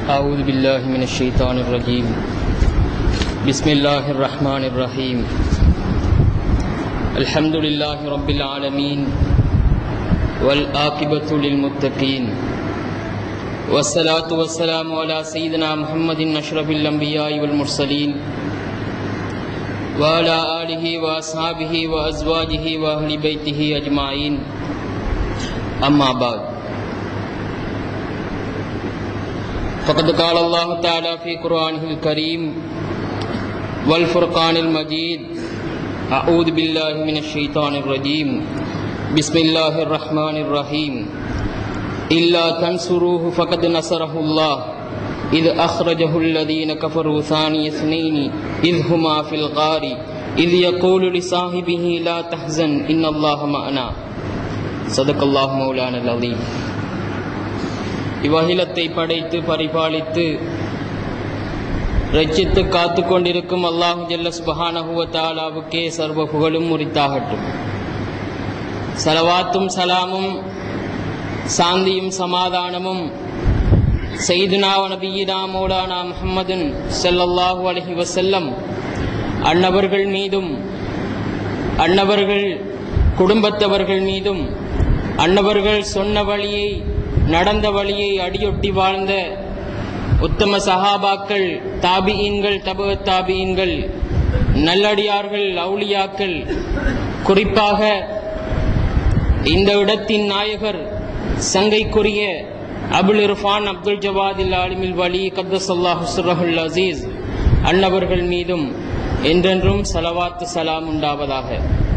أعوذ بالله من الشيطان الرجيم بسم الله الرحمن الرحيم الحمد لله رب العالمين والآكبة للمتقين والصلاة والسلام على سيدنا محمد أشرف الأنبياء والمرسلين وعلى آله وأصحابه وأزواجه وأهل بيته أجمعين أما بعد فقد قال الله تعالى في قرآنه الكريم والفرقان المجيد أعوذ بالله من الشيطان الرجيم بسم الله الرحمن الرحيم إلا تنصروه فقد نصره الله إذ أخرجه الذين كفروا ثاني اثنين إذ هما في الغار إذ يقول لصاحبه لا تحزن إن الله معنا صدق الله مولانا العظيم இவ்வகிலத்தை படைத்து பரிபாலித்து ரட்சித்து காத்து கொண்டிருக்கும் அல்லாஹு ஜல்ல சுபஹானஹுவ தாலாவுக்கே சர்வ புகழும் உரித்தாகட்டும் சலவாத்தும் சலாமும் சாந்தியும் சமாதானமும் செய்துனா நபியினா மௌலானா முஹம்மதுன் ஸல்லல்லாஹு அலைஹி வஸல்லம் அன்னவர்கள் மீதும் அன்னவர்கள் குடும்பத்தவர்கள் மீதும் அன்னவர்கள் சொன்ன வழியை நடந்த வழியை அடியொட்டி வாழ்ந்த உத்தம சஹாபாக்கள் தாபியீன்கள் தபு தாபியீன்கள் நல்லடியார்கள் அவுளியாக்கள் குறிப்பாக இந்த இடத்தின் நாயகர் சங்கைக்குரிய அபுல் இர்ஃபான் அப்துல் ஜவாதில் ஆலிமில் வலி கத்தசல்லாஹு சுரஹுல் அசீஸ் அன்னவர்கள் மீதும் என்றென்றும் சலவாத்து சலாம் உண்டாவதாக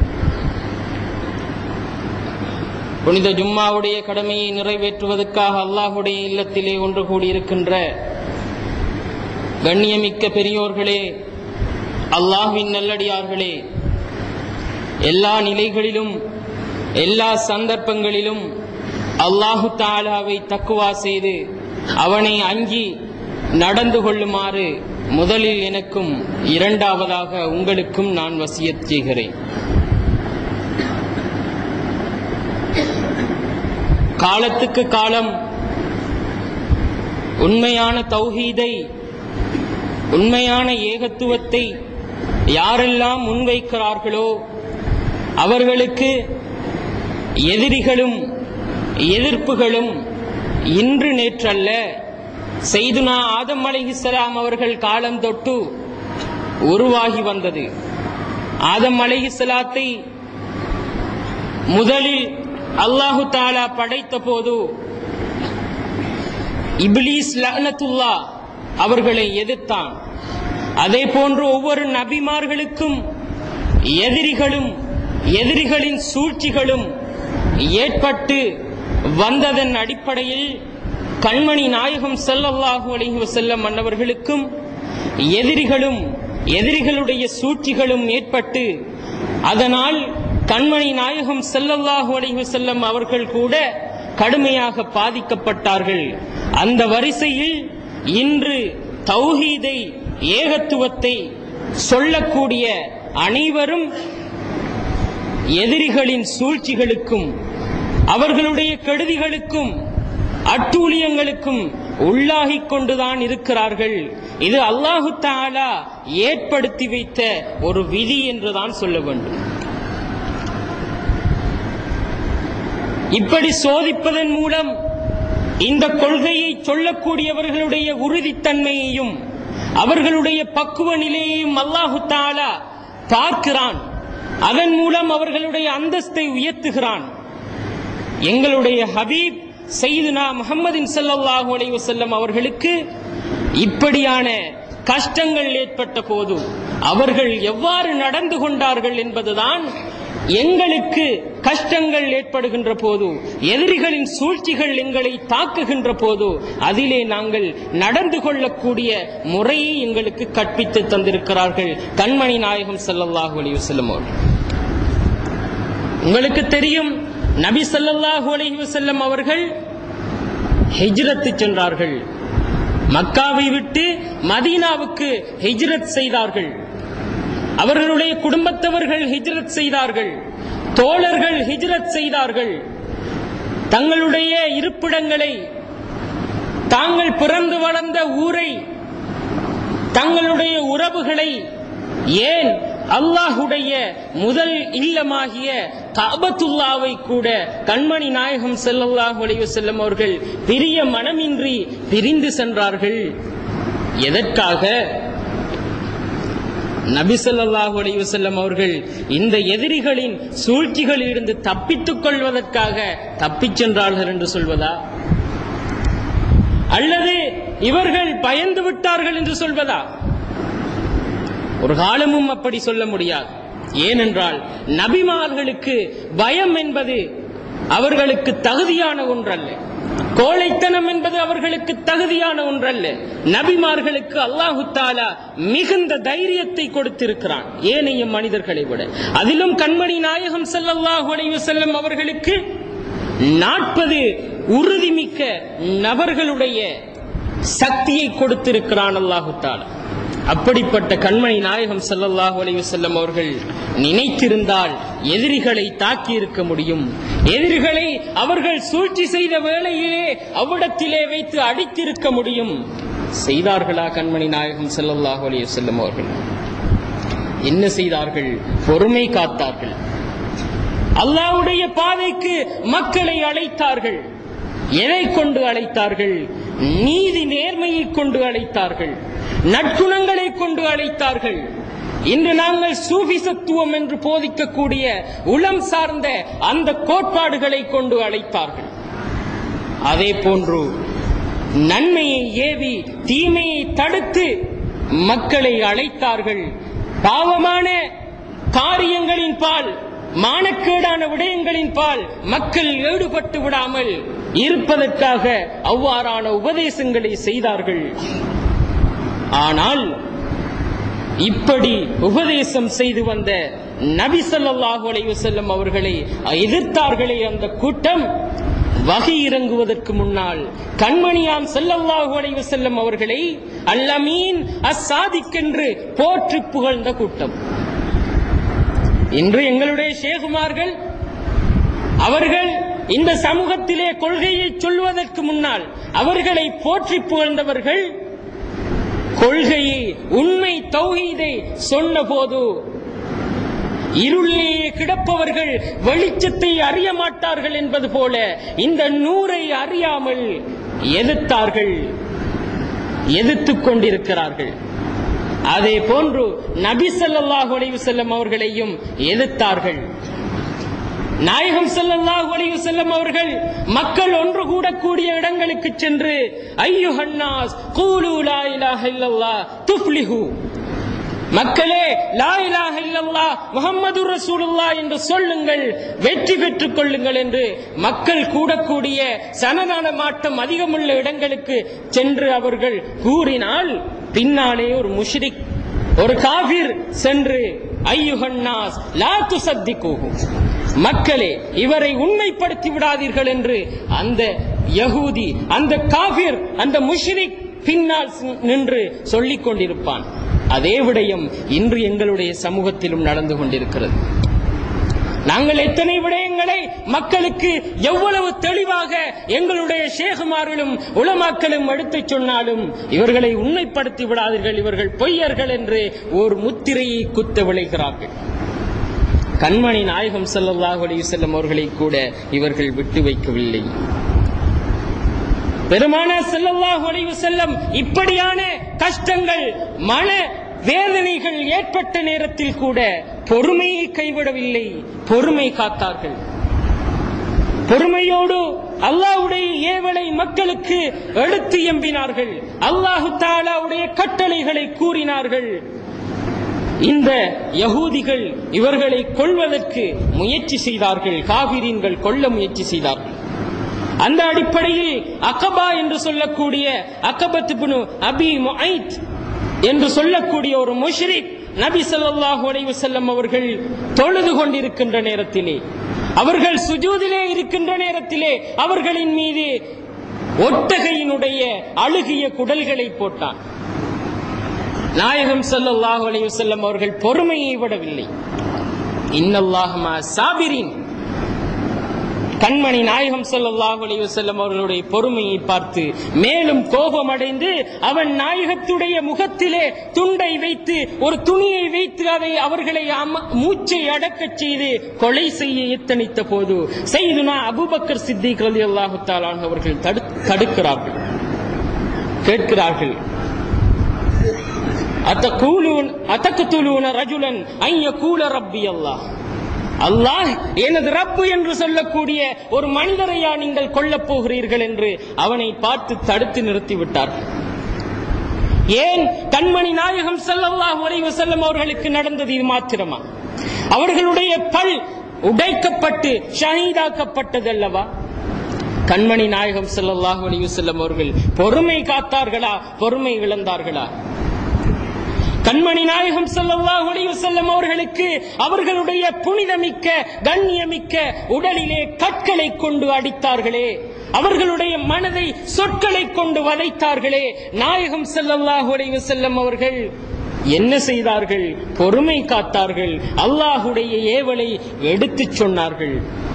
புனித ஜும்மாவுடைய கடமையை நிறைவேற்றுவதற்காக அல்லாஹுடைய இல்லத்திலே ஒன்று கூடியிருக்கின்ற கண்ணியமிக்க பெரியோர்களே அல்லாஹ்வின் நல்லடியார்களே எல்லா நிலைகளிலும் எல்லா சந்தர்ப்பங்களிலும் அல்லாஹு தாலாவை தக்குவா செய்து அவனை அஞ்சி நடந்து கொள்ளுமாறு முதலில் எனக்கும் இரண்டாவதாக உங்களுக்கும் நான் வசியத் செய்கிறேன் காலத்துக்கு காலம் உண்மையான தௌஹீதை உண்மையான ஏகத்துவத்தை யாரெல்லாம் முன்வைக்கிறார்களோ அவர்களுக்கு எதிரிகளும் எதிர்ப்புகளும் இன்று நேற்றல்ல செய்துனா ஆதம் அலைஹிஸ்ஸலாம் அவர்கள் காலம் தொட்டு உருவாகி வந்தது ஆதம் அலைஹிஸ்ஸலாத்தை முதலில் அல்லாஹு தாலா படைத்த போது இப்லீஸ் லக்னத்துல்லா அவர்களை எதிர்த்தான் அதே போன்று ஒவ்வொரு நபிமார்களுக்கும் எதிரிகளும் எதிரிகளின் சூழ்ச்சிகளும் ஏற்பட்டு வந்ததன் அடிப்படையில் கண்மணி நாயகம் செல்லல்லாஹு அலைஹி வஸல்லம் மன்னவர்களுக்கும் எதிரிகளும் எதிரிகளுடைய சூழ்ச்சிகளும் ஏற்பட்டு அதனால் கண்மணி நாயகம் செல்லல்லாஹு அலைஹி வஸல்லம் அவர்கள் கூட கடுமையாக பாதிக்கப்பட்டார்கள் அந்த வரிசையில் இன்று தௌஹீதை ஏகத்துவத்தை சொல்லக்கூடிய அனைவரும் எதிரிகளின் சூழ்ச்சிகளுக்கும் அவர்களுடைய கெடுதிகளுக்கும் அட்டூழியங்களுக்கும் உள்ளாகிக் கொண்டுதான் இருக்கிறார்கள் இது அல்லாஹு தாலா ஏற்படுத்தி வைத்த ஒரு விதி என்றுதான் சொல்ல வேண்டும் இப்படி சோதிப்பதன் மூலம் இந்த கொள்கையை சொல்லக்கூடியவர்களுடைய உறுதித்தன்மையையும் அவர்களுடைய பக்குவ நிலையையும் அல்லாஹு தாலா பார்க்கிறான் அதன் மூலம் அவர்களுடைய அந்தஸ்தை உயர்த்துகிறான் எங்களுடைய ஹபீப் செய்துனா முகமதின் சல்லாஹூ அலைஹி வஸல்லம் அவர்களுக்கு இப்படியான கஷ்டங்கள் ஏற்பட்ட போது அவர்கள் எவ்வாறு நடந்து கொண்டார்கள் என்பதுதான் எங்களுக்கு கஷ்டங்கள் ஏற்படுகின்ற போது எதிரிகளின் சூழ்ச்சிகள் எங்களை தாக்குகின்ற போது அதிலே நாங்கள் நடந்து கொள்ளக்கூடிய முறையை எங்களுக்கு கற்பித்து தந்திருக்கிறார்கள் கண்மணி நாயகம் ஸல்லல்லாஹு அலைஹி வஸல்லம் அவர்கள் உங்களுக்கு தெரியும் நபி ஸல்லல்லாஹு அலைஹி வஸல்லம் அவர்கள் ஹிஜ்ரத்து சென்றார்கள் மக்காவை விட்டு மதீனாவுக்கு ஹிஜ்ரத் செய்தார்கள் அவர்களுடைய குடும்பத்தவர்கள் ஹிஜ்ரத் செய்தார்கள் தோழர்கள் ஹிஜ்ரத் செய்தார்கள் தங்களுடைய இருப்பிடங்களை தாங்கள் பிறந்து வளர்ந்த ஊரை தங்களுடைய உறவுகளை ஏன் அல்லாஹுடைய முதல் இல்லமாகிய காபத்துல்லாவை கூட கண்மணி நாயகம் ஸல்லல்லாஹு அலைஹி வஸல்லம் அவர்கள் பிரிய மனமின்றி பிரிந்து சென்றார்கள் எதற்காக நபி ஸல்லல்லாஹு அலைஹி வஸல்லம் அவர்கள் இந்த எதிரிகளின் சூழ்ச்சிகளில் இருந்து தப்பித்துக் கொள்வதற்காக தப்பிச் சென்றார்கள் என்று சொல்வதா அல்லது இவர்கள் பயந்து விட்டார்கள் என்று சொல்வதா ஒரு காலமும் அப்படி சொல்ல முடியாது ஏனென்றால் நபிமார்களுக்கு பயம் என்பது அவர்களுக்கு தகுதியான ஒன்றல்ல கோழைத்தனம் என்பது அவர்களுக்கு தகுதியான ஒன்றல்ல நபிமார்களுக்கு அல்லாஹு தாலா மிகுந்த தைரியத்தை கொடுத்திருக்கிறான் ஏனைய மனிதர்களை விட அதிலும் கண்மணி நாயகம் ஸல்லல்லாஹு அலைஹி வஸல்லம் அவர்களுக்கு நாற்பது உறுதிமிக்க நபர்களுடைய சக்தியை கொடுத்திருக்கிறான் அல்லாஹு தாலா அப்படிப்பட்ட கண்மணி நாயகம் ஸல்லல்லாஹு அலைஹி வஸல்லம் அவர்கள் நினைத்திருந்தால் எதிரிகளை தாக்கி இருக்க முடியும் எதிரிகளை அவர்கள் சூழ்ச்சி செய்த வேளையிலே அவ்விடத்திலே வைத்து அடித்திருக்க முடியும் செய்தார்களா கண்மணி நாயகம் ஸல்லல்லாஹு அலைஹி வஸல்லம் அவர்கள் என்ன செய்தார்கள் பொறுமை காத்தார்கள் அல்லாஹ்வுடைய பாதைக்கு மக்களை அழைத்தார்கள் எதை கொண்டு அழைத்தார்கள் நீதி நேர்மையை கொண்டு அழைத்தார்கள் நற்குணங்களை கொண்டு அழைத்தார்கள் இன்று நாங்கள் சூபிசத்துவம் என்று போதிக்கக்கூடிய உளம் சார்ந்த அந்த கோட்பாடுகளை கொண்டு அழைத்தார்கள் அதே போன்று நன்மையை ஏவி தீமையை தடுத்து மக்களை அழைத்தார்கள் பாவமான காரியங்களின் பால் மானக்கேடான விடயங்களின் பால் மக்கள் ஈடுபட்டு விடாமல் இருப்பதற்காக அவ்வாறான உபதேசங்களை செய்தார்கள் ஆனால் இப்படி உபதேசம் செய்து வந்த நபி ஸல்லல்லாஹு அலைஹி வஸல்லம் அவர்களை எதிர்த்தார்களே அந்த கூட்டம் வகை இறங்குவதற்கு முன்னால் கண்மணியாம் ஸல்லல்லாஹு அலைஹி வஸல்லம் அவர்களை அல்லமீன் அஸ்ஸாதிக் என்று போற்றி புகழ்ந்த கூட்டம் இன்று எங்களுடைய ஷேகுமார்கள் அவர்கள் இந்த சமூகத்திலே கொள்கையை சொல்வதற்கு முன்னால் அவர்களை போற்றி புகழ்ந்தவர்கள் கொள்கையை உண்மை தௌஹீதை சொன்னபோது இருளிலேயே கிடப்பவர்கள் வெளிச்சத்தை அறிய மாட்டார்கள் என்பது போல இந்த நூரை அறியாமல் எதிர்த்தார்கள் எதிர்த்துக் கொண்டிருக்கிறார்கள் அதே போன்று நபி ஸல்லல்லாஹு அலைஹி வஸல்லம் அவர்களையும் எதிர்த்தார்கள் நாயகம் ஸல்லல்லாஹு அலைஹி வஸல்லம் அவர்கள் மக்கள் ஒன்று கூடக்கூடிய இடங்களுக்கு சென்று ஐயுஹன்னாஸ் கூலு லா இலாஹ இல்லல்லாஹ் துஃப்லிஹு மக்களே லா இலாஹ இல்லல்லாஹ் முஹம்மது ரசூலுல்லாஹ் என்று சொல்லுங்கள் வெற்றி பெற்றுக் கொள்ளுங்கள் என்று மக்கள் கூடக்கூடிய சனநல மாட்டம் அதிகமுள்ள இடங்களுக்கு சென்று அவர்கள் கூறினால் பின்னாலே ஒரு முஷ்ரிக் ஒரு காபிர் சென்று ஐயுஹன்னாஸ் லா துசத்திகூஹு மக்களே இவரை உண்மைப்படுத்தி விடாதீர்கள் என்று அந்த யகூதி அந்த காபிர் அந்த முஷ்ரிக் பின்னால் நின்று சொல்லிக் கொண்டிருப்பான் அதே விடயம் இன்று எங்களுடைய சமூகத்திலும் நடந்து கொண்டிருக்கிறது நாங்கள் எத்தனை விடயங்களை மக்களுக்கு எவ்வளவு தெளிவாக எங்களுடைய ஷேகுமார்களும் உலமாக்களும் எடுத்துச் சொன்னாலும் இவர்களை உண்மைப்படுத்தி விடாதீர்கள் இவர்கள் பொய்யர்கள் என்று ஒரு முத்திரையை குத்த விளைகிறார்கள் கண்மணி நாயகம் ஸல்லல்லாஹு அலைஹி வஸல்லம் அவர்களை கூட இவர்கள் விட்டு வைக்கவில்லை பெருமான ஸல்லல்லாஹு அலைஹி வஸல்லம் இப்படியான கஷ்டங்கள் மன வேதனைகள் ஏற்பட்ட நேரத்தில் கூட பொறுமையை கைவிடவில்லை பொறுமை காத்தார்கள் பொறுமையோடு அல்லாஹ்வுடைய ஏவலை மக்களுக்கு எடுத்து எம்பினார்கள் அல்லாஹு தாலாவுடைய கட்டளைகளை கூறினார்கள் இந்த யகூதிகள் இவர்களை கொள்வதற்கு முயற்சி செய்தார்கள் காவிரீன்கள் கொல்ல முயற்சி செய்தார்கள் அந்த அடிப்படையில் அகபா என்று சொல்லக்கூடிய அகபத் இப்னு அபி முஐத் என்று சொல்லக்கூடிய ஒரு முஷ்ரிக் நபி ஸல்லல்லாஹு அலைஹி வஸல்லம் அவர்கள் தொழுது கொண்டிருக்கின்ற நேரத்திலே அவர்கள் சுஜூதிலே இருக்கின்ற நேரத்திலே அவர்களின் மீது ஒட்டகையினுடைய அழுகிய குடல்களை போட்டான் நாயகம் ஸல்லல்லாஹு அலைஹி வஸல்லம் அவர்கள் பொறுமையை விடவில்லை இன்னல்லாஹ் மா சாபிரின் கண்மணி நாயகம் ஸல்லல்லாஹு அலைஹி வஸல்லம் அவர்களுடைய பொறுமையை பார்த்து மேலும் கோபமடைந்து அவன் நாயகத்துடைய முகத்திலே துண்டை வைத்து ஒரு துணியை வைத்து அதை அவர்களை அம- மூச்சை அடக்கச் செய்து கொலை செய்ய எத்தனித்த போது செய்துனா அபூபக்கர் சித்திக் ரலியல்லாஹு தஆலா அன்ஹு அவர்கள் தடு- தடுக்கிறார்கள் கேட்கிறார்கள் அத்தகூலூன் அத்தக்துலூன ரஜுலன் ஐ யகூல ரப்பி அல்லாஹ் அல்லாஹ் எனது ரப்பு என்று சொல்லக்கூடிய ஒரு மனிதரையா நீங்கள் கொல்லப் போகிறீர்கள் என்று அவனை பார்த்து தடுத்து நிறுத்தி விட்டார்கள் ஏன் கண்மணி நாயகம் ஸல்லல்லாஹு அலைஹி வஸல்லம் அவர்களுக்கு நடந்தது இது மாத்திரமா அவர்களுடைய பல் உடைக்கப்பட்டு ஷஹீதாக்கப்பட்டது அல்லவா கண்மணி நாயகம் ஸல்லல்லாஹு அலைஹி வஸல்லம் அவர்கள் பொறுமை காத்தார்களா பொறுமை இழந்தார்களா கண்மணி நாயகம் ஸல்லல்லாஹு அலைஹி வஸல்லம் அவர்களுக்கு அவர்களுடைய புனிதமிக்க கண்ணியமிக்க உடலிலே கற்களை கொண்டு அடித்தார்களே அவர்களுடைய மனதை சொற்களை கொண்டு வதைத்தார்களே நாயகம் ஸல்லல்லாஹு அலைஹி வஸல்லம் அவர்கள் என்ன செய்தார்கள் பொறுமை காத்தார்கள் அல்லாஹுடைய ஏவலை எடுத்துச் சொன்னார்கள்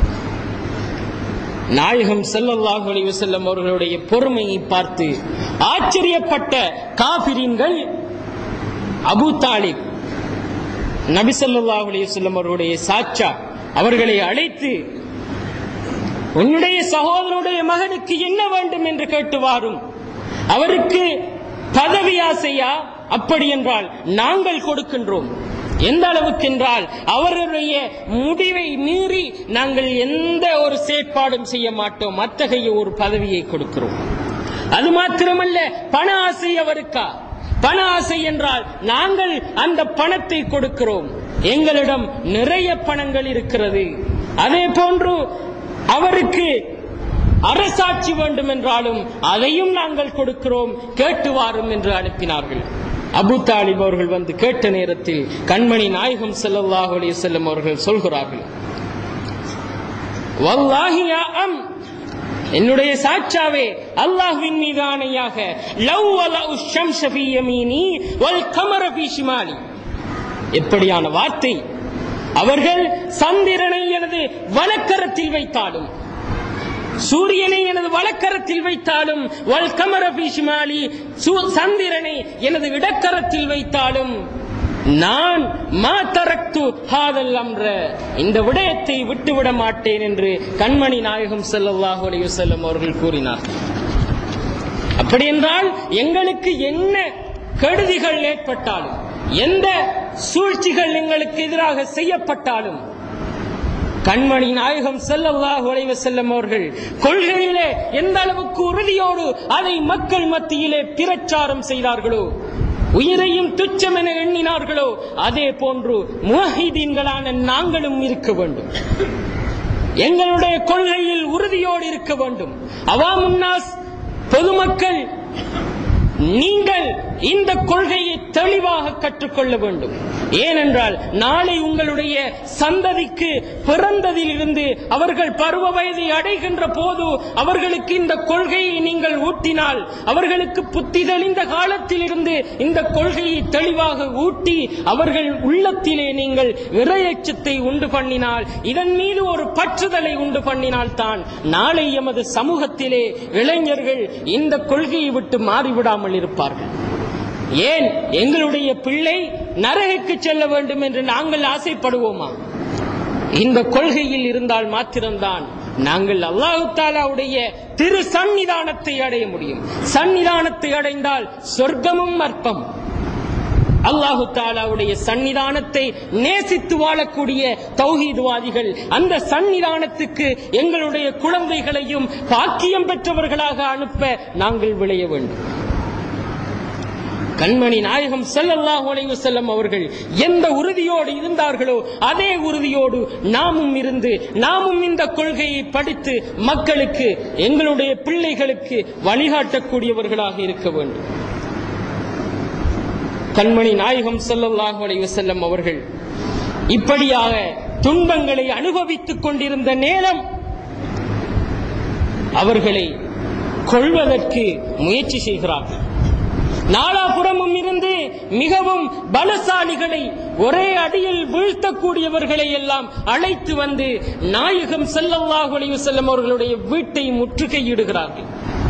நாயகம் ஸல்லல்லாஹு அலைஹி வஸல்லம் அவர்களுடைய பொறுமையை பார்த்து ஆச்சரியப்பட்ட காபிரின்கள் அபூ தாலிப் நபி ஸல்லல்லாஹு அலைஹி வஸல்லம் அவர்களுடைய சாச்சா அவர்களை அழைத்து உன்னுடைய சகோதரனுடைய மகனுக்கு என்ன வேண்டும் என்று கேட்டு வாரும் அவருக்கு பதவி ஆசையா அப்படி என்றால் நாங்கள் கொடுக்கின்றோம் எந்த அளவுக்கு என்றால் அவர்களுடைய முடிவை மீறி நாங்கள் எந்த ஒரு செயற்பாடும் செய்ய மாட்டோம் அத்தகைய ஒரு பதவியை கொடுக்கிறோம் அது மாத்திரமல்ல பண ஆசை அவருக்கா பண ஆசை என்றால் நாங்கள் அந்த பணத்தை கொடுக்கிறோம் எங்களிடம் நிறைய பணங்கள் இருக்கிறது அதே போன்று அவருக்கு அரசாட்சி வேண்டும் என்றாலும் அதையும் நாங்கள் கொடுக்கிறோம் கேட்டு வாரும் என்று அனுப்பினார்கள் அபு தாலிப் அவர்கள் வந்து கேட்ட நேரத்தில் கண்மணி நாயகம் ஸல்லல்லாஹு அலைஹி வஸல்லம் அவர்கள் சொல்கிறார்கள் வல்லாஹி யா அம் என்னுடைய சாட்சாவே அல்லாஹ்வின் மீது ஆணையாக லவ் வலஉ ஷம்ஸ ஃபீ யமீனி வல் கமர ஃபீ ஷிமாலி எப்படியான வார்த்தை அவர்கள் சந்திரனை எனது வலக்கரத்தில் வைத்தாலும் சூரியனை எனது வலக்கரத்தில் வைத்தாலும் வல் கமர ஃபீ ஷிமாலி சு- சந்திரனை எனது இடக்கரத்தில் வைத்தாலும் நான் மா தரக்து ஹாதல் அம்ர இந்த விடயத்தை விட்டுவிட மாட்டேன் என்று கண்மணி நாயகம் ஸல்லல்லாஹு அலைஹி வஸல்லம் அவர்கள் கூறினார் அப்படி என்றால் எங்களுக்கு என்ன கெடுதிகள் ஏற்பட்டாலும் எந்த சூழ்ச்சிகள் எங்களுக்கு எதிராக செய்யப்பட்டாலும் கண்மணி நாயகம் ஸல்லல்லாஹு அலைஹி வஸல்லம் அவர்கள் கொள்கையிலே எந்த அளவுக்கு உறுதியோடு அதை மக்கள் மத்தியிலே பிரச்சாரம் செய்தார்களோ உயிரையும் துச்சம் என எண்ணினார்களோ அதே போன்று முஹிதீன்களான நாங்களும் இருக்க வேண்டும் எங்களுடைய கொள்கையில் உறுதியோடு இருக்க வேண்டும் அவாமுன்னாஸ் பொதுமக்கள் நீங்கள் இந்த கொள்கையை தெளிவாக கற்றுக்கொள்ள வேண்டும் ஏனென்றால் நாளை உங்களுடைய சந்ததிக்கு பிறந்ததிலிருந்து அவர்கள் பருவ வயதை அடைகின்ற போது அவர்களுக்கு இந்த கொள்கையை நீங்கள் ஊட்டினால் அவர்களுக்கு புத்தி தெளிந்த காலத்திலிருந்து இந்த கொள்கையை தெளிவாக ஊட்டி அவர்கள் உள்ளத்திலே நீங்கள் இரையச்சத்தை உண்டு பண்ணினால் இதன் மீது ஒரு பற்றுதலை உண்டு பண்ணினால் தான் நாளை எமது சமூகத்திலே இளைஞர்கள் இந்த கொள்கையை விட்டு மாறிவிடாமல் இருப்பார்கள் ஏன் எங்களுடைய பிள்ளை நரகுக்கு செல்ல வேண்டும் என்று நாங்கள் ஆசைப்படுவோமா இந்த கொள்கையில் இருந்தால் மாத்திரம்தான் நாங்கள் அல்லாஹு தாலாவுடைய திரு சந்நிதானத்தை அடைய முடியும் சந்நிதானத்தை அடைந்தால் சொர்க்கமும் அற்பம் அல்லாஹு தாலாவுடைய சன்னிதானத்தை நேசித்து வாழக்கூடிய தௌஹீதுவாதிகள் அந்த சன்னிதானத்துக்கு எங்களுடைய குழந்தைகளையும் பாக்கியம் பெற்றவர்களாக அனுப்ப நாங்கள் விளைய வேண்டும் கண்மணி நாயகம் ஸல்லல்லாஹு அலைஹி வஸல்லம் அவர்கள் எந்த உறுதியோடு இருந்தார்களோ அதே உறுதியோடு நாமும் இருந்து நாமும் இந்த கொள்கையை படித்து மக்களுக்கு எங்களுடைய பிள்ளைகளுக்கு வழிகாட்டக்கூடியவர்களாக இருக்க வேண்டும் கண்மணி நாயகம் ஸல்லல்லாஹு அலைஹி வஸல்லம் அவர்கள் இப்படியாக துன்பங்களை அனுபவித்துக் கொண்டிருந்த நேரம் அவர்களை கொள்வதற்கு முயற்சி செய்கிறார்கள் நாலாபுறமும் இருந்து மிகவும் பலசாலிகளை ஒரே அடியில் வீழ்த்தக்கூடியவர்களை எல்லாம் அழைத்து வந்து நாயகம் ஸல்லல்லாஹு அலைஹி வஸல்லம் அவர்களுடைய வீட்டை முற்றுகையிடுகிறார்கள்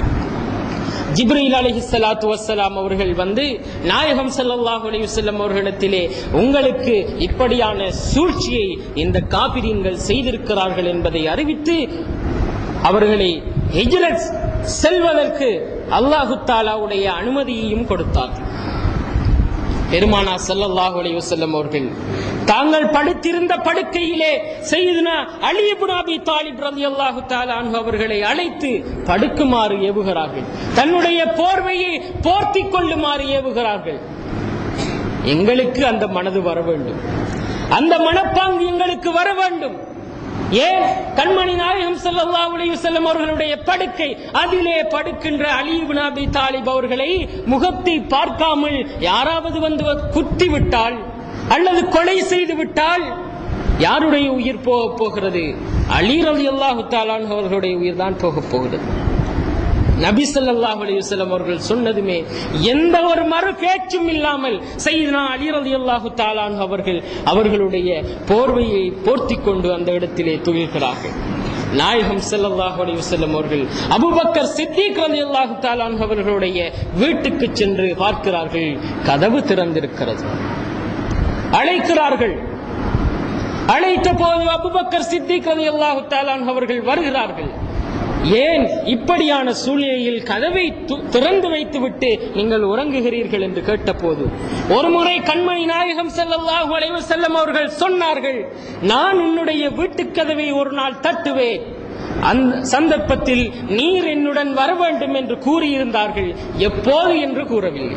ஜிப்ரீல் அலைஹி ஸலாத்து வஸ்ஸலாம் அவர்கள் வந்து நாயகம் ஸல்லல்லாஹு அலைஹி வஸல்லம் அவர்களிடத்திலே உங்களுக்கு இப்படியான சூழ்ச்சியை இந்த காபிரீன்கள் செய்திருக்கிறார்கள் என்பதை அறிவித்து அவர்களை ஹிஜ்ரத் செல்வதற்கு அல்லாஹு தாலாவுடைய அனுமதியையும் கொடுத்தார்கள் பெருமானா ஸல்லல்லாஹு அலைஹி வஸல்லம் அவர்கள் தாங்கள் படுத்திருந்த படுக்கையிலே செய்தனா அலி இப்னு அபி தாலிப் ரலியல்லாஹு தஆலா அன்ஹு அவர்களை அழைத்து படுக்குமாறு ஏவுகிறார்கள் தன்னுடைய போர்வையை போர்த்திக் கொள்ளுமாறு ஏவுகிறார்கள் எங்களுக்கு அந்த மனது வர வேண்டும் அந்த மனப்பாங்கு எங்களுக்கு வர வேண்டும் ஏன் கண்மணி நாயகம் ஸல்லல்லாஹு அலைஹி வஸல்லம் அவர்களுடைய படுக்கை அதிலே படுக்கின்ற அலி இப்னு அபி தாலிப் அவர்களை முகத்தை பார்க்காமல் யாராவது வந்து குத்தி விட்டால் அல்லது கொலை செய்து விட்டால் யாருடைய உயிர் போக போகிறது அலி ரலியல்லாஹு தஆலா அன்ஹு அவர்களுடைய உயிர் தான் போக போகிறது நபி ஸல்லல்லாஹு அலைஹி வஸல்லம் அவர்கள் சொன்னதுமே எந்த ஒரு மறு பேச்சும் இல்லாமல் சையதுனா அலி ரலியல்லாஹு தஆலா அன்ஹு அவர்கள் அவர்களுடைய போர்வையை போர்த்திக் கொண்டு அந்த இடத்திலே துயில்கிறார்கள் நாயகம் ஸல்லல்லாஹு அலைஹி வஸல்லம் அவர்கள் அபூபக்கர் சித்திக் ரலியல்லாஹு தஆலா அன்ஹு அவர்களுடைய வீட்டுக்கு சென்று பார்க்கிறார்கள் கதவு திறந்திருக்கிறது அழைக்கிறார்கள் அழைத்த போது அபுபக்கர் சித்திக் ரலியல்லாஹு தஆலா அன்ஹு அவர்கள் வருகிறார்கள் ஏன் இப்படியான சூழ்நிலையில் கதவை து- திறந்து வைத்துவிட்டு நீங்கள் உறங்குகிறீர்கள் என்று கேட்டபோது ஒருமுறை கண்மணி நாயகம் ஸல்லல்லாஹு அலைஹி வஸல்லம் அவர்கள் சொன்னார்கள் நான் உன்னுடைய வீட்டுக் கதவை ஒரு நாள் தட்டுவேன் அந்த சந்தர்ப்பத்தில் நீர் என்னுடன் வர வேண்டும் என்று கூறியிருந்தார்கள் எப்போது என்று கூறவில்லை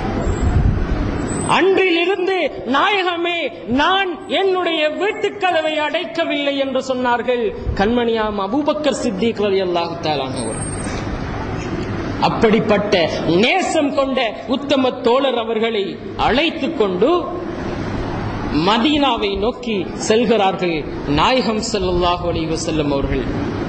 அன்றிலிருந்து நாயகமே நான் என்னுடைய வீட்டுக் கதவை அடைக்கவில்லை என்று சொன்னார்கள் கண்மணியாம் அபூபக்கர் சித்திக் ரலியல்லாஹு தஆலா அன்ஹு அப்படிப்பட்ட நேசம் கொண்ட உத்தம தோழர் அவர்களை அழைத்துக் கொண்டு மதீனாவை நோக்கி செல்கிறார்கள் நாயகம் ஸல்லல்லாஹு அலைஹி வஸல்லம் அவர்கள்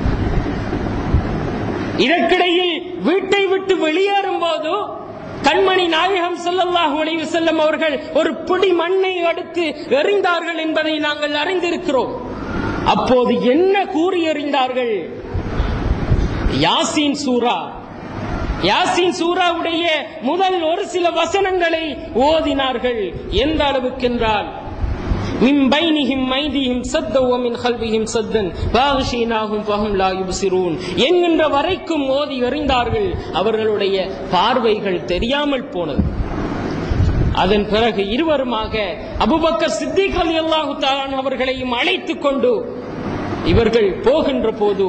இதற்கிடையில் வீட்டை விட்டு வெளியேறும் போது கண்மணி நாயகம் ஸல்லல்லாஹு அலைஹி வஸல்லம் அவர்கள் ஒரு பிடி மண்ணை அடுத்து எறிந்தார்கள் என்பதை நாங்கள் அறிந்திருக்கிறோம் அப்போது என்ன கூறி எறிந்தார்கள் யாசீன் சூரா யாசீன் சூராவுடைய முதல் ஒரு சில வசனங்களை ஓதினார்கள் எந்த அளவுக்கென்றால் من بينهم أيديهم سدا ومن خلفهم سدا فأغشيناهم فهم لا يبصرون என்கின்ற வரைக்கும் ஓதி எறிந்தார்கள் அவர்களுடைய பார்வைகள் தெரியாமல் போனது அதன் பிறகு இருவருமாக அபுபக்கர் சித்திக் ரலியல்லாஹு தஆலா அவர்களையும் அழைத்துக் கொண்டு இவர்கள் போகின்ற போது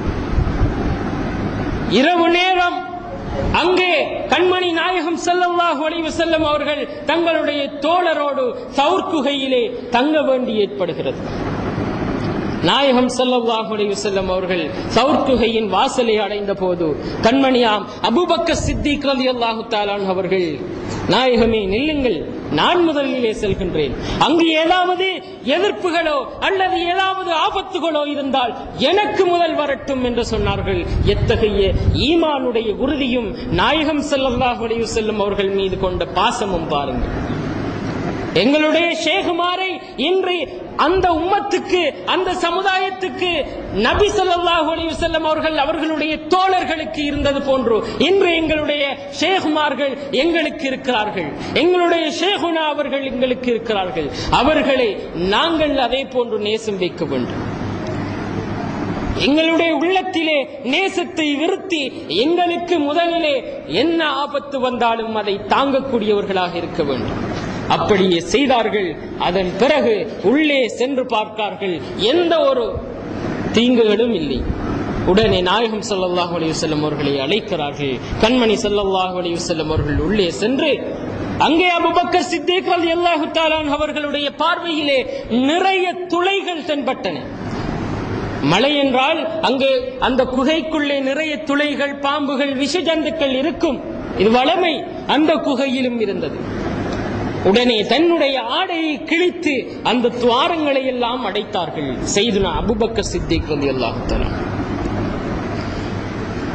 இரவு நேரம் அங்கே கண்மணி நாயகம் ஸல்லல்லாஹு அலைஹி வஸல்லம் அவர்கள் தங்களுடைய தோழரோடு சவுர் குகையிலே தங்க வேண்டி ஏற்படுகிறது நாயகம் ஸல்லல்லாஹு அலைஹி வஸல்லம் அவர்கள் சவுர் குகையின் வாசலை அடைந்த போது கண்மணியாம் அபூபக்கர் சித்திக் ரலியல்லாஹு தஆலா அன்ஹு அவர்கள் நாயகமே நில்லுங்கள் நான் முதலிலே செல்கின்றேன் அங்கு ஏதாவது எதிர்ப்புகளோ அல்லது ஏதாவது ஆபத்துகளோ இருந்தால் எனக்கு முதல் வரட்டும் என்று சொன்னார்கள் எத்தகைய ஈமானுடைய உறுதியும் நாயகம் ஸல்லல்லாஹு அலைஹி வஸல்லம் அவர்கள் மீது கொண்ட பாசமும் பாருங்கள் எங்களுடைய ஷேகுமாரை இன்று அந்த உம்மத்துக்கு அந்த சமுதாயத்துக்கு நபி ஸல்லல்லாஹு அலைஹி வஸல்லம் அவர்கள் அவர்களுடைய தோழர்களுக்கு இருந்தது போன்று இன்று எங்களுடைய ஷேகுமார்கள் எங்களுக்கு இருக்கிறார்கள் எங்களுடைய ஷேகுனா அவர்கள் எங்களுக்கு இருக்கிறார்கள் அவர்களை நாங்கள் அதே போன்று நேசம் வைக்க வேண்டும் எங்களுடைய உள்ளத்திலே நேசத்தை விருத்தி எங்களுக்கு முதலிலே என்ன ஆபத்து வந்தாலும் அதை தாங்கக்கூடியவர்களாக இருக்க வேண்டும் அப்படியே செய்தார்கள் அதன் பிறகு உள்ளே சென்று பார்த்தார்கள் எந்த ஒரு தீங்குகளும் இல்லை உடனே நாயகம் ஸல்லல்லாஹு அலைஹி வஸல்லம் அவர்களை அழைக்கிறார்கள் கண்மணி ஸல்லல்லாஹு அலைஹி வஸல்லம் அவர்கள் உள்ளே சென்று அங்கே அபூபக்கர் சித்திக் ரலியல்லாஹு தஆலா அன்ஹு அவர்களுடைய பார்வையிலே நிறைய துளைகள் தென்பட்டன மழை என்றால் அங்கே அந்த குகைக்குள்ளே நிறைய துளைகள் பாம்புகள் விஷஜந்துக்கள் இருக்கும் இது வளமை அந்த குகையிலும் இருந்தது உடனே தன்னுடைய ஆடையை கிழித்து அந்த துவாரங்களை எல்லாம் அடைத்தார்கள் செய்துனா அபுபக்கர் சித்திக் ரலியல்லாஹு தஆலா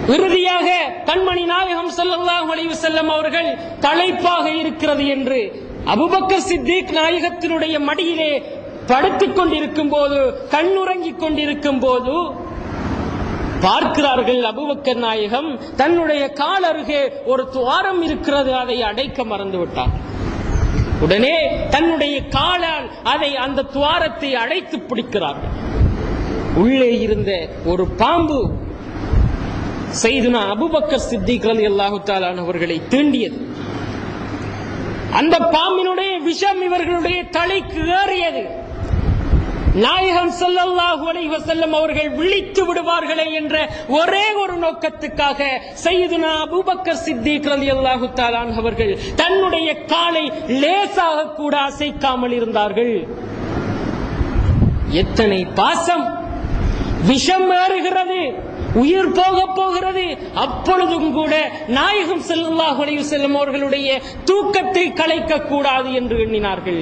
இறுதியாக கண்மணி நாயகம் ஸல்லல்லாஹு அலைஹி வஸல்லம் அவர்கள் தலைப்பாக இருக்கிறது என்று அபூபக்கர் சித்திக் நாயகத்தினுடைய மடியிலே படுத்துக் கொண்டிருக்கும் போது கண்ணுறங்கிக் கொண்டிருக்கும் போது பார்க்கிறார்கள் அபூபக்கர் நாயகம் தன்னுடைய கால் அருகே ஒரு துவாரம் இருக்கிறது அதை அடைக்க மறந்து விட்டார் உடனே தன்னுடைய காலால் அதை அந்த துவாரத்தை அடைத்து பிடிக்கிறார்கள் உள்ளே இருந்த ஒரு பாம்பு செய்துனா அபுபக்கர் சித்திக் ரலியல்லாஹு தஆலா அவர்களை தீண்டியது அந்த பாம்பினுடைய விஷம் இவர்களுடைய தலைக்கு ஏறியது நாயகம் ஸல்லல்லாஹு அலைஹி வஸல்லம் அவர்கள் விழித்து விடுவார்களே என்ற ஒரே ஒரு நோக்கத்துக்காக சையதுனா அபூபக்கர் சித்திக் ரலியல்லாஹு தஆலா அவர்கள் தன்னுடைய காலை லேசாக கூட அசைக்காமல் இருந்தார்கள் எத்தனை பாசம் விஷம் ஏறுகிறது உயிர் போக போகிறது அப்பொழுதும் கூட நாயகம் ஸல்லல்லாஹு அலைஹி வஸல்லம் அவர்களுடைய தூக்கத்தை கலைக்க கூடாது என்று எண்ணினார்கள்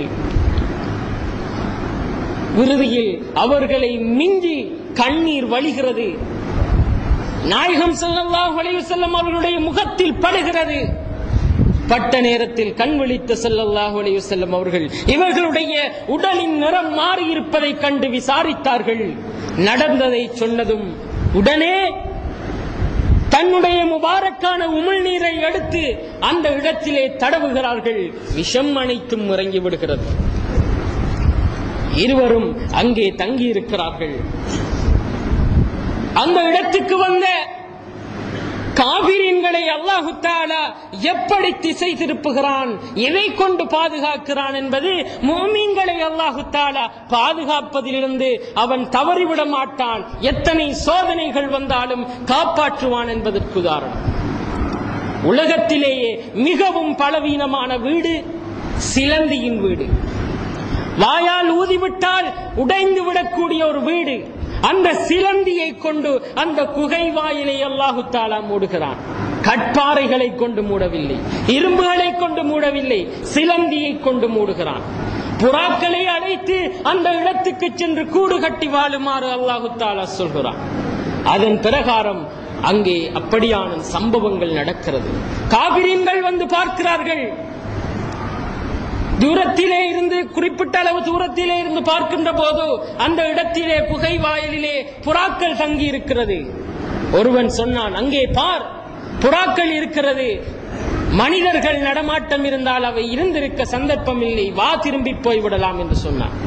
இறுதியில் அவர்களை மிஞ்சி கண்ணீர் வழிகிறது நாயகம் ஸல்லல்லாஹு அலைஹி வஸல்லம் அவர்களுடைய முகத்தில் படுகிறது பட்ட நேரத்தில் கண் விழித்த ஸல்லல்லாஹு அலைஹி வஸல்லம் அவர்கள் இவர்களுடைய உடலின் நிறம் மாறி இருப்பதை கண்டு விசாரித்தார்கள் நடந்ததை சொன்னதும் உடனே தன்னுடைய முபாரக்கான உமிழ்நீரை எடுத்து அந்த இடத்திலே தடவுகிறார்கள் விஷம் அனைத்தும் இறங்கி விடுகிறது இருவரும் அங்கே தங்கி இருக்கிறார்கள் அந்த இடத்துக்கு வந்த காவிரின்களை அல்லாஹு தாலா எப்படி திசை திருப்புகிறான் எதை கொண்டு பாதுகாக்கிறான் என்பது மோமீன்களை அல்லாஹு தாலா பாதுகாப்பதிலிருந்து அவன் தவறிவிட மாட்டான் எத்தனை சோதனைகள் வந்தாலும் காப்பாற்றுவான் என்பதற்கு உதாரணம் உலகத்திலேயே மிகவும் பலவீனமான வீடு சிலந்தியின் வீடு வாயால் ஊதிவிட்டால் உடைந்து விடக்கூடிய ஒரு வீடு அந்த சிலந்தியை கொண்டு அந்த குகை வாயிலை அல்லாஹு தாலா மூடுகிறான் கட்பாறைகளை கொண்டு மூடவில்லை இரும்புகளை கொண்டு மூடவில்லை சிலந்தியை கொண்டு மூடுகிறான் புறாக்களை அழைத்து அந்த இடத்துக்கு சென்று கூடு கட்டி வாழுமாறு அல்லாஹு தாலா சொல்கிறான் அதன் பிரகாரம் அங்கே அப்படியான சம்பவங்கள் நடக்கிறது காவிரியங்கள் வந்து பார்க்கிறார்கள் தூரத்திலே இருந்து குறிப்பிட்ட அளவு தூரத்திலே இருந்து பார்க்கின்ற போது அந்த இடத்திலே குகை வாயிலிலே புறாக்கள் தங்கி இருக்கிறது ஒருவன் சொன்னான் அங்கே பார் புறாக்கள் இருக்கிறது மனிதர்கள் நடமாட்டம் இருந்தால் அவை இருந்திருக்க சந்தர்ப்பம் இல்லை வா திரும்பி போய்விடலாம் என்று சொன்னான்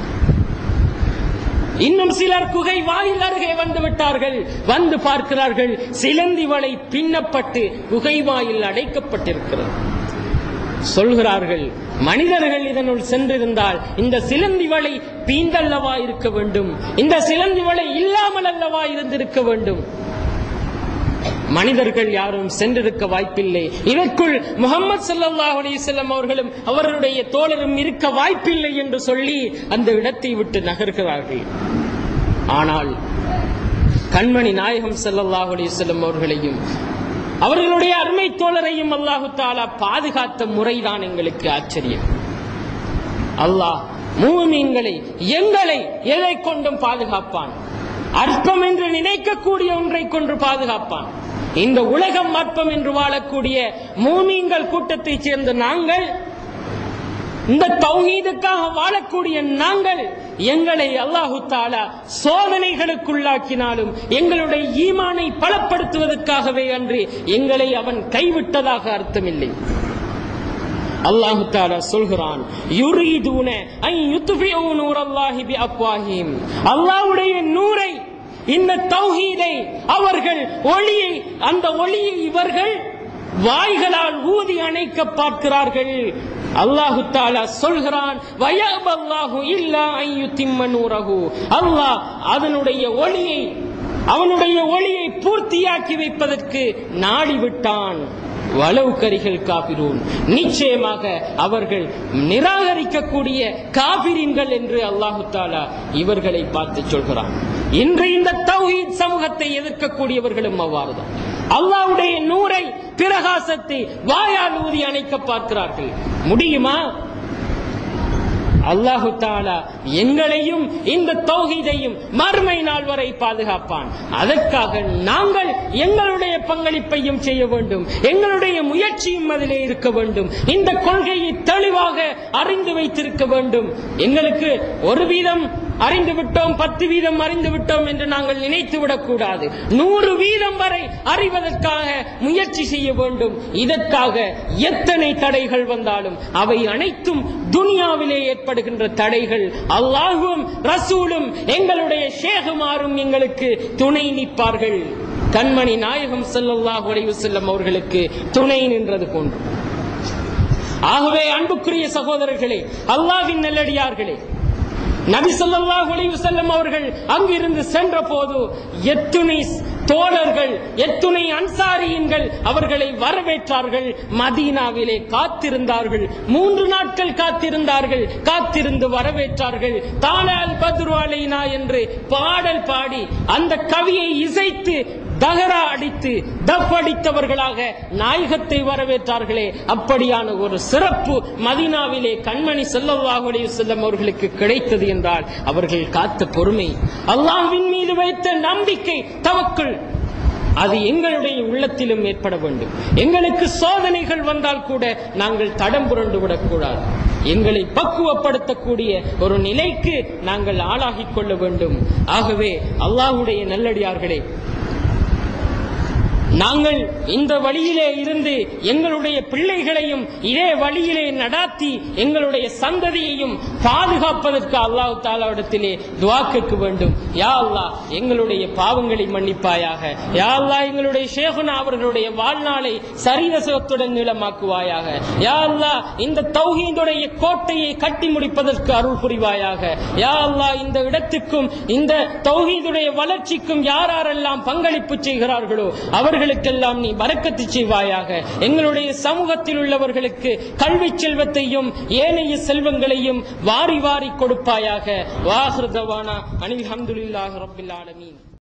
இன்னும் சிலர் குகை வாயில் அருகே வந்து விட்டார்கள் வந்து பார்க்கிறார்கள் சிலந்தி வலை பின்னப்பட்டு குகை வாயில் அடைக்கப்பட்டிருக்கிறது சொல்கிறார்கள் மனிதர்கள் இதனுள் சென்றிருந்தால் இந்த சிலந்தி வலை பீந்தல்லவா இருக்க வேண்டும் இந்த சிலந்தி வலை இல்லாமல் அல்லவா இருந்திருக்க வேண்டும் மனிதர்கள் யாரும் சென்றிருக்க வாய்ப்பில்லை இதற்குள் முகமது சல்லல்லாஹு அலைஹி வஸல்லம் அவர்களும் அவர்களுடைய தோழரும் இருக்க வாய்ப்பில்லை என்று சொல்லி அந்த இடத்தை விட்டு நகர்கிறார்கள் ஆனால் கண்மணி நாயகம் ஸல்லல்லாஹு அலைஹி வஸல்லம் அவர்களையும் அவர்களுடைய அருமை தோழரையும் அல்லாஹு தாலா பாதுகாத்த முறைதான் எங்களுக்கு ஆச்சரியம் அல்லாஹ் மூமீன்களை எங்களை எதை கொண்டும் பாதுகாப்பான் அற்பம் என்று நினைக்கக்கூடிய ஒன்றை கொண்டு பாதுகாப்பான் இந்த உலகம் அற்பம் என்று வாழக்கூடிய மூமீன்கள் கூட்டத்தைச் சேர்ந்த நாங்கள் இந்த தௌஹீதுக்காக வாழக்கூடிய நாங்கள் எங்களை அல்லாஹு தாலா சோதனைகளுக்குள்ளாக்கினாலும் எங்களுடைய ஈமானை பலப்படுத்துவதற்காகவே அன்றி எங்களை அவன் கைவிட்டதாக அர்த்தமில்லை அல்லாஹு தாலா சொல்கிறான் யுரீதுன ஐ யுத்ஃபிஉ நூரல்லாஹி பி அக்வாஹிம் அல்லாஹ்வுடைய நூரை இந்த தௌஹீதை அவர்கள் ஒளியை அந்த ஒளியை இவர்கள் வாய்களால் ஊதி அணைக்க பார்க்கிறார்கள் அல்லாஹு தாலா சொல்கிறான் வயபல்லாஹு இல்லா ஐயுத்திம்ம நூரஹு அல்லாஹ் அதனுடைய ஒளியை அவனுடைய ஒளியை பூர்த்தியாக்கி வைப்பதற்கு நாடி விட்டான் வலவு கரிகள் காபிரூன் நிச்சயமாக அவர்கள் நிராகரிக்கக்கூடிய காபிரின்கள் என்று அல்லாஹு தாலா இவர்களை பார்த்து சொல்கிறான் இன்று இந்த தௌஹீத் சமூகத்தை எதிர்க்கக்கூடியவர்களும் அவ்வாறுதான் அல்லாஹ்வுடைய நூரை பிரகாசத்தை வாயால் ஊதி அணைக்க பார்க்கிறார்கள் முடியுமா அல்லாஹு தாலா எங்களையும் இந்த தௌஹீதையும் மறுமை நாள் வரை பாதுகாப்பான் அதற்காக நாங்கள் எங்களுடைய பங்களிப்பையும் செய்ய வேண்டும் எங்களுடைய முயற்சியும் அதிலே இருக்க வேண்டும் இந்த கொள்கையை தெளிவாக அறிந்து வைத்திருக்க வேண்டும் எங்களுக்கு ஒரு வீதம் அறிந்து விட்டோம் பத்து வீதம் அறிந்து விட்டோம் என்று நாங்கள் நினைத்து விடக்கூடாது நூறு வீதம் வரை அறிவதற்காக முயற்சி செய்ய வேண்டும் இதற்காக எத்தனை தடைகள் வந்தாலும் அவை அனைத்தும் துனியாவிலே ஏற்படுகின்ற தடைகள் அல்லாஹும் ரசூலும் எங்களுடைய ஷேகுமாரும் எங்களுக்கு துணை நிற்பார்கள் கண்மணி நாயகம் ஸல்லல்லாஹு அலைஹி வஸல்லம் அவர்களுக்கு துணை நின்றது போன்று ஆகவே அன்புக்குரிய சகோதரர்களே அல்லாஹ்வின் நல்லடியார்களே நபி ஸல்லல்லாஹு அலைஹி வஸல்லம் அவர்கள் அங்கிருந்து சென்ற போது எத்துணை தோழர்கள் எத்துணை அன்சாரியின்கள் அவர்களை வரவேற்றார்கள் மதீனாவிலே காத்திருந்தார்கள் மூன்று நாட்கள் காத்திருந்தார்கள் காத்திருந்து வரவேற்றார்கள் தாலால் பத்ரு அலைனா என்று பாடல் பாடி அந்த கவியை இசைத்து தகரா அடித்து தப் அடித்தவர்களாக நாயகத்தை வரவேற்றார்களே அப்படியான ஒரு சிறப்பு மதீனாவிலே கண்மணி ஸல்லல்லாஹு அலைஹி வஸல்லம் அவர்களுக்கு கிடைத்தது என்றால் அவர்கள் காத்த பொறுமை அல்லாஹ்வின் மீது வைத்த நம்பிக்கை தவக்குள் அது எங்களுடைய உள்ளத்திலும் ஏற்பட வேண்டும் எங்களுக்கு சோதனைகள் வந்தால் கூட நாங்கள் தடம் புரண்டு விடக்கூடாது எங்களை பக்குவப்படுத்தக்கூடிய ஒரு நிலைக்கு நாங்கள் ஆளாகிக் கொள்ள வேண்டும் ஆகவே அல்லாஹ்வுடைய நல்லடியார்களே நாங்கள் இந்த வழியிலே இருந்து எங்களுடைய பிள்ளைகளையும் இதே வழியிலே நடாத்தி எங்களுடைய சந்ததியையும் பாதுகாப்பதற்கு அல்லாஹ் தாலாவிடத்திலே துவா கேட்க வேண்டும் யா அல்லாஹ் எங்களுடைய பாவங்களை மன்னிப்பாயாக யா அல்லாஹ் எங்களுடைய ஷேகுனா அவர்களுடைய வாழ்நாளை சரிதசத்துடன் நீளமாக்குவாயாக யா அல்லாஹ் இந்த தௌஹீதுடைய கோட்டையை கட்டி முடிப்பதற்கு அருள் புரிவாயாக யா அல்லாஹ் இந்த இடத்துக்கும் இந்த தௌஹீதுடைய வளர்ச்சிக்கும் யார் யாரெல்லாம் பங்களிப்பு செய்கிறார்களோ அவர்களுக்கெல்லாம் நீ பறக்கத்து செய்வாயாக எங்களுடைய சமூகத்தில் உள்ளவர்களுக்கு கல்வி செல்வத்தையும் ஏனைய செல்வங்களையும் வாரி வாரி கொடுப்பாயாக வாஹிருதவானா அனில் ஹம்துலில்லாஹி ரப்பில் ஆலமீன்